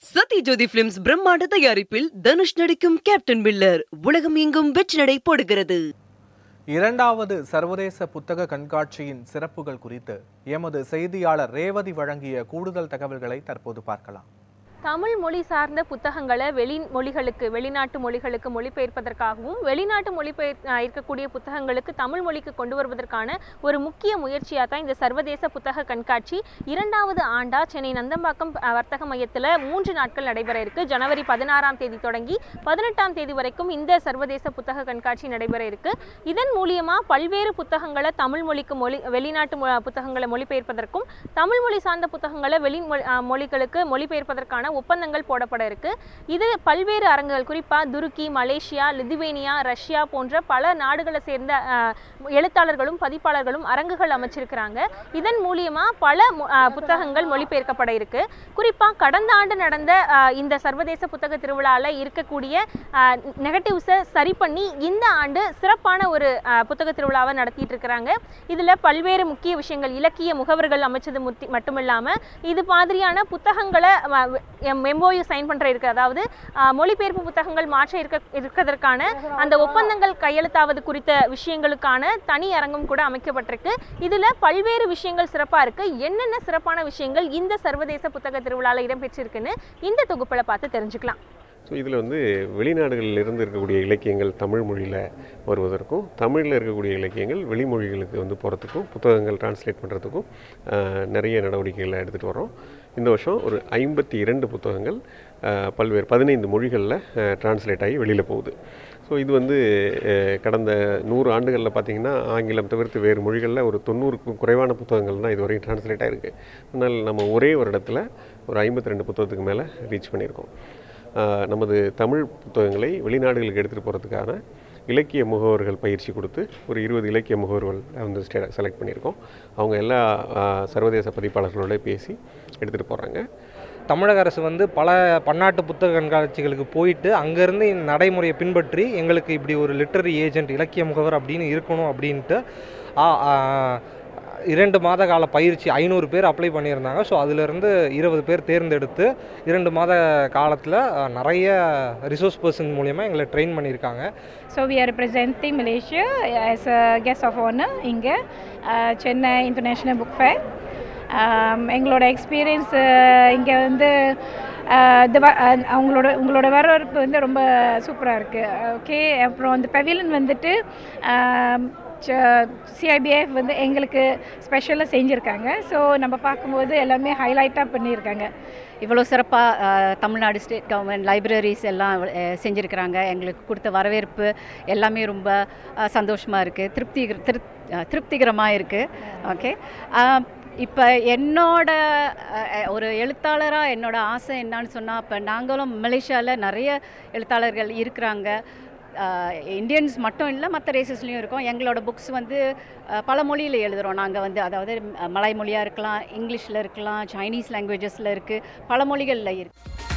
Sathyajothi films பிரம்மாண்ட தயாரிப்பில் தனுஷ் நடிக்கும் கேப்டன் மில்லர் உலகம் எங்கும் வெற்றி நடை போடுகிறது இரண்டாவது சர்வதேச புத்தக கண்காட்சியின் சிறப்புகள் குறித்து எமது செய்தியாளர் ரேவதி வழங்கிய கூடுதல் தகவல்களை தற்போது பார்க்கலாம் தமிழ் மொழி சார்ந்த புத்தகங்களை வெளி மொழிகளுக்கு வெளிநாட்டு மொழிகளுக்கு மொழிபெயர்ப்பதற்காகவும் வெளிநாட்டு மொழிபெயர் அஹ், இருக்கக்கூடிய புத்தகங்களுக்கு தமிழ் மொழிக்கு கொண்டு வருவதற்கான ஒரு முக்கிய முயற்சியாக தான் இந்த சர்வதேச புத்தக கண்காட்சி இரண்டாவது ஆண்டா சென்னை நந்தம்பாக்கம் அஹ், வர்த்தக மையத்தில் மூன்று நாட்கள் நடைபெற இருக்கு ஜனவரி பதினாறாம் தேதி தொடங்கி பதினெட்டாம் தேதி வரைக்கும் இந்த சர்வதேச புத்தக கண்காட்சி நடைபெற இருக்கு இதன் மூலியமா பல்வேறு புத்தகங்களை தமிழ் மொழிக்கு மொழி வெளிநாட்டு மொ- புத்தகங்களை மொழிபெயர்ப்பதற்கும் தமிழ் மொழி சார்ந்த புத்தகங்களை வெளி மொழி- அஹ் மொழிகளுக்கு மொழிபெயர்ப்பதற்கான ஒப்பந்தங்கள் போடப்பட இருக்கு இது பல்வேறு அரங்குகள் குறிப்பாக துருக்கி மலேசியா லிதுவேனியா ரஷ்யா போன்ற பல நாடுகளை சேர்ந்த அஹ், எழுத்தாளர்களும் பதிப்பாளர்களும் அரங்குகள் அமைச்சிருக்கிறாங்க இதன் மூலியமா பல மொ- அஹ், புத்தகங்கள் மொழிபெயர்க்கப்பட இருக்கு குறிப்பாக கடந்த ஆண்டு நடந்த அஹ், இந்த சர்வதேச புத்தக திருவிழாவில் இருக்கக்கூடிய நெகட்டிவ்ஸை சரி பண்ணி இந்த ஆண்டு சிறப்பான ஒரு அஹ், புத்தக திருவிழாவை நடத்திட்டு இருக்கிறாங்க இதில் பல்வேறு முக்கிய விஷயங்கள் இலக்கிய முகவர்கள் அமைச்சது முத்தி மட்டுமில்லாமல் இது மாதிரியான புத்தகங்களை மெம்போயு சைன் பண்ணுற இருக்கு அதாவது அஹ், மொழிபெயர்ப்பு புத்தகங்கள் மாற்ற இருக்க இருக்கிறதற்கான அந்த ஒப்பந்தங்கள் கையெழுத்தாவது குறித்த விஷயங்களுக்கான தனி அரங்கம் கூட அமைக்கப்பட்டிருக்கு இதில் பல்வேறு விஷயங்கள் சிறப்பாக இருக்கு என்னென்ன சிறப்பான விஷயங்கள் இந்த சர்வதேச புத்தக திருவிழாவில் இடம்பெற்றிருக்குன்னு இந்த தொகுப்பில் பார்த்து தெரிஞ்சுக்கலாம் ஸோ இதில் வந்து வெளிநாடுகளில் இருந்து இருக்கக்கூடிய இலக்கியங்கள் தமிழ் மொழியில் வருவதற்கும் தமிழில் இருக்கக்கூடிய இலக்கியங்கள் வெளிமொழிகளுக்கு வந்து போகிறதுக்கும் புத்தகங்கள் டிரான்ஸ்லேட் பண்ணுறதுக்கும் நிறைய நடவடிக்கைகளை எடுத்துகிட்டு வரோம் இந்த வருஷம் ஒரு ஐம்பத்தி இரண்டு புத்தகங்கள் ஆஹ், பல்வேறு பதினைந்து மொழிகளில் டிரான்ஸ்லேட் ஆகி வெளியில் போகுது ஸோ இது வந்து அஹ், கடந்த நூறு ஆண்டுகளில் பார்த்திங்கன்னா ஆங்கிலம் தவிர்த்து வேறு மொழிகளில் ஒரு தொண்ணூறுக்கும் குறைவான புத்தகங்கள் தான் இதுவரையும் டிரான்ஸ்லேட் ஆகிருக்கு ஆனால் நம்ம ஒரே ஒரு இடத்துல ஒரு ஐம்பத்தி ரெண்டு புத்தகத்துக்கு மேலே ரீச் பண்ணியிருக்கோம் ஆஹ் நமது தமிழ் புத்தகங்களை வெளிநாடுகளுக்கு எடுத்துகிட்டு போகிறதுக்கான இலக்கிய முகவர்கள் பயிற்சி கொடுத்து ஒரு இருபது இலக்கிய முகவர்கள் வந்து ஸ்டே செலக்ட் பண்ணியிருக்கோம் அவங்க எல்லா ஆஹ் சர்வதேச பதிப்பாளர்களோட பேசி எடுத்துகிட்டு போகிறாங்க தமிழக அரசு வந்து பல பன்னாட்டு புத்தக கண்காட்சிகளுக்கு போயிட்டு அங்கேருந்து இந்த நடைமுறையை பின்பற்றி எங்களுக்கு இப்படி ஒரு லிட்டரரி ஏஜென்ட் இலக்கிய முகவர் அப்படின்னு இருக்கணும் அப்படின்ட்டு ஆ, ஆ, இரண்டு மாத கால பயிற்சி ஐநூறு பேர் அப்ளை பண்ணியிருந்தாங்க ஸோ அதிலிருந்து இருபது பேர் தேர்ந்தெடுத்து இரண்டு மாத காலத்தில் நிறைய ரிசோர்ஸ் பர்சன் மூலயமா எங்களை ட்ரெயின் பண்ணியிருக்காங்க So we are representing Malaysia as a guest of honor இங்கே சென்னை இன்டர்நேஷ்னல் புக் ஃபேர் எங்களோட எக்ஸ்பீரியன்ஸ் இங்கே வந்து uh, இந்த வ- uh, அவங்களோட உங்களோட வரவேற்பு வந்து ரொம்ப சூப்பராக இருக்குது ஓகே அப்புறம் அந்த பெவிலன் வந்துட்டு சிஐபிஎஃப் வந்து எங்களுக்கு ஸ்பெஷலாக செஞ்சுருக்காங்க ஸோ நம்ம பார்க்கும்போது எல்லாமே ஹைலைட்டாக பண்ணியிருக்காங்க இவ்வளோ சிறப்பாக தமிழ்நாடு ஸ்டேட் கவர்மெண்ட் லைப்ரரிஸ் எல்லாம் அஹ், செஞ்சுருக்கிறாங்க எங்களுக்கு கொடுத்த வரவேற்பு எல்லாமே ரொம்ப சந்தோஷமாக இருக்குது திருப்தி திருப் திருப்திகரமாக இருக்குது ஓகே இப்போ என்னோட அஹ், ஒரு எழுத்தாளராக என்னோட ஆசை என்னன்னு சொன்னால் இப்போ நாங்களும் மலேசியாவில் நிறைய எழுத்தாளர்கள் இருக்கிறாங்க இந்தியன்ஸ் மட்டும் இல்லை மற்ற ரேசஸ்லேயும் இருக்கோம் எங்களோட புக்ஸ் வந்து அஹ், பல மொழியில் எழுதுகிறோம் நாங்கள் வந்து அதாவது ம- மலாய் மொழியாக இருக்கலாம் இங்கிலீஷில் இருக்கலாம் சைனீஸ் லாங்குவேஜஸில் இருக்குது பல மொழிகளில் இருக்குது